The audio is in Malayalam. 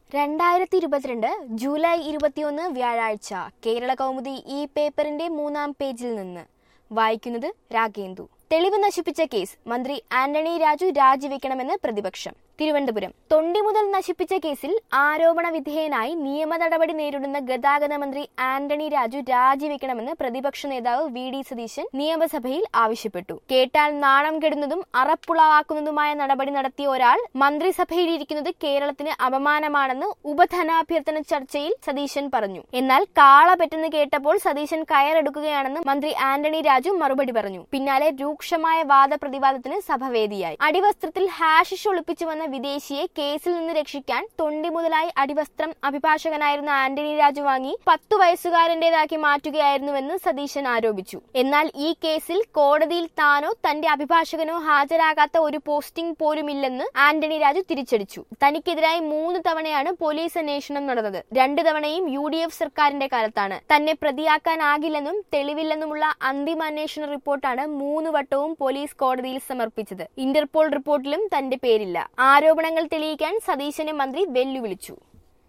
രണ്ടായിരത്തി ഇരുപത്തിരണ്ട് ജൂലൈ ഇരുപത്തിയൊന്ന് വ്യാഴാഴ്ച കേരള കൗമുദി ഈ പേപ്പറിന്റെ മൂന്നാം പേജിൽ നിന്ന് വായിക്കുന്നത് രാഗേന്ദു തെളിവ് നശിപ്പിച്ച കേസ് മന്ത്രി ആന്റണി രാജു രാജിവെക്കണമെന്ന് പ്രതിപക്ഷം തിരുവനന്തപുരം തൊണ്ടി മുതൽ നശിപ്പിച്ച കേസിൽ ആരോപണ വിധേയനായി നിയമ നടപടി നേരിടുന്ന ഗതാഗത മന്ത്രി ആന്റണി രാജു രാജിവെക്കണമെന്ന് പ്രതിപക്ഷ നേതാവ് വി ഡി സതീശൻ നിയമസഭയിൽ ആവശ്യപ്പെട്ടു കേട്ടാൽ നാണം കെടുന്നതും അറപ്പുളവാക്കുന്നതുമായ നടപടി നടത്തിയ ഒരാൾ മന്ത്രിസഭയിലിരിക്കുന്നത് കേരളത്തിന് അപമാനമാണെന്ന് ഉപധനാഭ്യർത്ഥന ചർച്ചയിൽ സതീശൻ പറഞ്ഞു എന്നാൽ കാള പെട്ടെന്ന് കേട്ടപ്പോൾ സതീശൻ കയറെടുക്കുകയാണെന്ന് മന്ത്രി ആന്റണി രാജു മറുപടി പറഞ്ഞു പിന്നാലെ രൂക്ഷമായ വാദപ്രതിവാദത്തിന് സഭ വേദിയായി അടിവസ്ത്രത്തിൽ ഹാഷിഷ് ഒളിപ്പിച്ചു വന്ന വിദേശിയെ കേസിൽ നിന്ന് രക്ഷിക്കാൻ തൊണ്ടി മുതലായി അടിവസ്ത്രം അഭിഭാഷകനായിരുന്ന ആന്റണി രാജു വാങ്ങി പത്തു വയസ്സുകാരന്റേതാക്കി മാറ്റുകയായിരുന്നുവെന്ന് സതീശൻ ആരോപിച്ചു എന്നാൽ ഈ കേസിൽ കോടതിയിൽ താനോ തന്റെ അഭിഭാഷകനോ ഹാജരാകാത്ത ഒരു പോസ്റ്റിംഗ് പോലുമില്ലെന്ന് ആന്റണി രാജു തിരിച്ചടിച്ചു തനിക്കെതിരായി മൂന്ന് തവണയാണ് പോലീസ് അന്വേഷണം നടന്നത് രണ്ടു തവണയും യു ഡി എഫ് സർക്കാരിന്റെ കാലത്താണ് തന്നെ പ്രതിയാക്കാനാകില്ലെന്നും തെളിവില്ലെന്നുമുള്ള അന്തിമ അന്വേഷണ റിപ്പോർട്ടാണ് മൂന്ന് വട്ടവും പോലീസ് കോടതിയിൽ സമർപ്പിച്ചത് ഇന്റർപോൾ റിപ്പോർട്ടിലും തന്റെ പേരില്ല ആരോപണങ്ങൾ തെളിയിക്കാൻ സതീശനെ മന്ത്രി വെല്ലുവിളിച്ചു